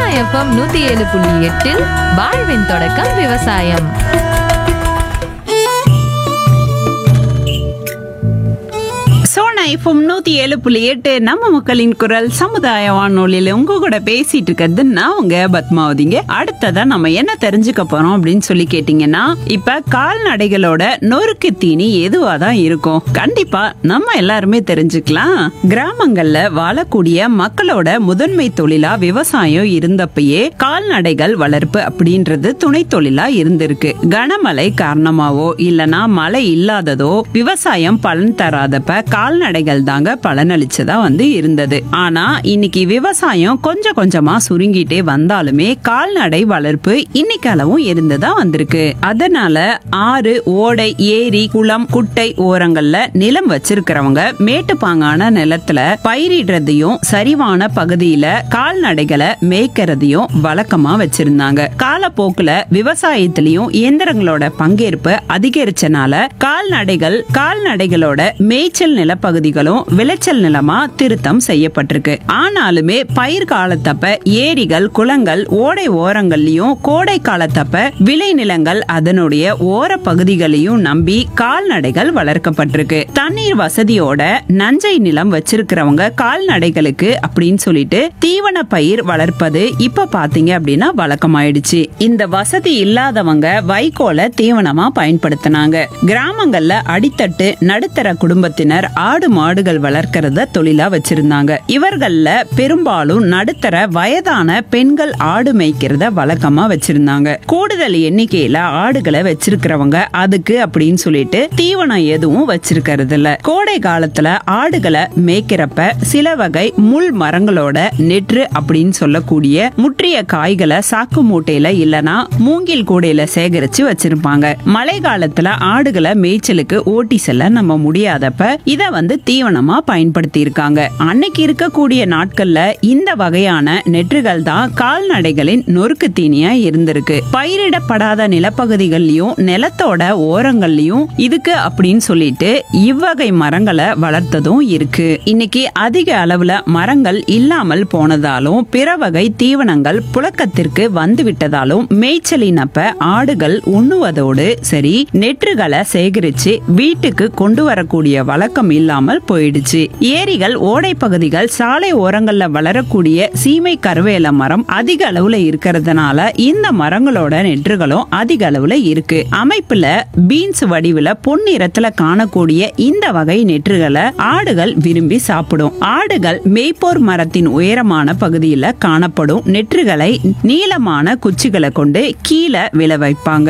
FM நூத்தி ஏழு புள்ளி எட்டில் வாழ்வின் தொடக்கம் விவசாயம் சோனா எஃப்எம் நூத்தி ஏழு புள்ளி எட்டு நம்ம மக்களின் குரல் சமுதாய வானொலியில உங்க கூட பேசிட்டு இருக்கிறது நான் உங்க பத்மாவதிங்க அடுத்ததா நம்ம என்ன தெரிஞ்சுக்க போறோம் அப்படின்னு சொல்லி கேட்டீங்கன்னா இப்ப கால்நடைகளோட நொறுக்கு தீனி எதுவா தான் இருக்கும் கண்டிப்பா நம்ம எல்லாருமே தெரிஞ்சுக்கலாம் கிராமங்கள்ல வாழக்கூடிய மக்களோட முதன்மை தொழிலா விவசாயம் இருந்தப்பயே கால்நடைகள் வளர்ப்பு அப்படின்றது துணை தொழிலா இருந்திருக்கு கனமழை காரணமாவோ இல்லனா மழை இல்லாததோ விவசாயம் பலன் தராதப்ப கால்நடைகள் தாங்க பலனளிச்சதா வந்து இருந்தது ஆனா இன்னைக்கு விவசாயம் கொஞ்சம் கொஞ்சமா சுருங்கிட்டே வந்தாலுமே கால்நடை வளர்ப்பு இன்னைக்கு அளவும் இருந்துதான் வந்திருக்கு அதனால ஆறு ஓடை ஏரி குளம் குட்டை ஓரங்கள்ல நிலம் வச்சிருக்கிறவங்க மேட்டுப்பாங்கான நிலத்துல பயிரிடுறதையும் சரிவான பகுதியில கால்நடைகளை மேய்க்கிறதையும் வழக்கமா வச்சிருந்தாங்க காலப்போக்குல விவசாயத்திலையும் இயந்திரங்களோட பங்கேற்பு அதிகரிச்சனால கால்நடைகள் கால்நடைகளோட மேய்ச்சல் நிலப்பகுதிகளும் விளைச்சல் நிலமா திருத்தம் செய்யப்பட்டிருக்கு ஆனாலுமே பயிர் காலத்தப்ப ஏரிகள் குளங்கள் ஓடை ஓரங்கள்லயும் கோடை காலத்தப்ப விளைநிலங்கள் அதனுடைய ஓர பகுதிகளையும் நம்பி கால்நடைகள் வளர்க்கப்பட்டிருக்கு தண்ணீர் வசதியோட நஞ்சை நிலம் வச்சிருக்கிறவங்க கால்நடைகளுக்கு அப்படின்னு சொல்லிட்டு தீவன பயிர் வளர்ப்பது இப்ப பாத்தீங்க அப்படின்னா வழக்கமாயிடுச்சு இந்த வசதி இல்லாதவங்க வைக்கோல தீவனமா பயன்படுத்தினாங்க கிராமங்கள்ல அடித்தட்டு நடுத்தர குடும்பத்தினர் ஆடு மாடுகள் வளர்க்கறத தொழிலா வச்சிருந்தாங்க இவர்கள்ல பெரும்பாலும் நடுத்தர வயதான பெண்கள் ஆடு மேய்க்கிறத வழக்கமா வச்சிருந்தாங்க கூடுதல் எண்ணிக்கையில ஆடுகளை வச்சிருக்கிறவங்க அதுக்கு அப்படின்னு சொல்லிட்டு தீவனம் எதுவும் வச்சிருக்கிறது இல்ல கோடை காலத்துல ஆடுகளை மேய்க்கிறப்ப சில வகை முள் மரங்களோட நெற்று அப்படின்னு சொல்லக்கூடிய முற்றிய காய்களை சாக்கு மூட்டையில இல்லனா மூங்கில் கூடையில சேகரிச்சு வச்சிருப்பாங்க மழை காலத்துல ஆடுகளை மேய்ச்சலுக்கு ஓட்டி செல்ல நம்ம முடியாதப்ப இத வந்து தீவனமா பயன்படுத்தி இருக்காங்க அன்னைக்கு இருக்கக்கூடிய நாட்கள்ல இந்த வகையான நெற்றுகள் தான் கால்நடைகளின் நொறுக்கு தீனியா இருந்திருக்கு பயிரிடப்படாத நிலப்பகுதிகள்லயும் நிலத்தோட ஓரங்கள்லயும் இதுக்கு அப்படின்னு சொல்லிட்டு இவ்வகை மரங்களை வளர்த்ததும் இருக்கு இன்னைக்கு அதிக அளவுல மரங்கள் இல்லாமல் போனதாலும் பிற வகை தீவனங்கள் புழக்கத்திற்கு வந்து விட்டதாலும் மேய்ச்சலினப்ப ஆடுகள் உண்ணுவதோடு சரி நெற்றுகளை சேகரிச்சு வீட்டுக்கு கொண்டு வரக்கூடிய வழக்கம் இல்லாமல் போயிடுச்சு ஏரிகள் ஓடை பகுதிகள் சாலை ஓரங்கள்ல வளரக்கூடிய சீமை கருவேல மரம் அதிக அளவுல இருக்கிறதுனால இந்த மரங்களோட நெற்றுகளும் அதிக அளவுல இருக்கு அமைப்புல பீன்ஸ் வடிவுல பொன்னிறத்துல காணக்கூடிய இந்த வகை நெற்றுகளை ஆடுகள் விரும்பி சாப்பிடும் ஆடுகள் மேய்ப்போர் மரத்தின் உயரமான பகுதியில காணப்படும் நெற்றுகளை நீளமான குச்சிகளை கொண்டு கீழே விழ வைப்பாங்க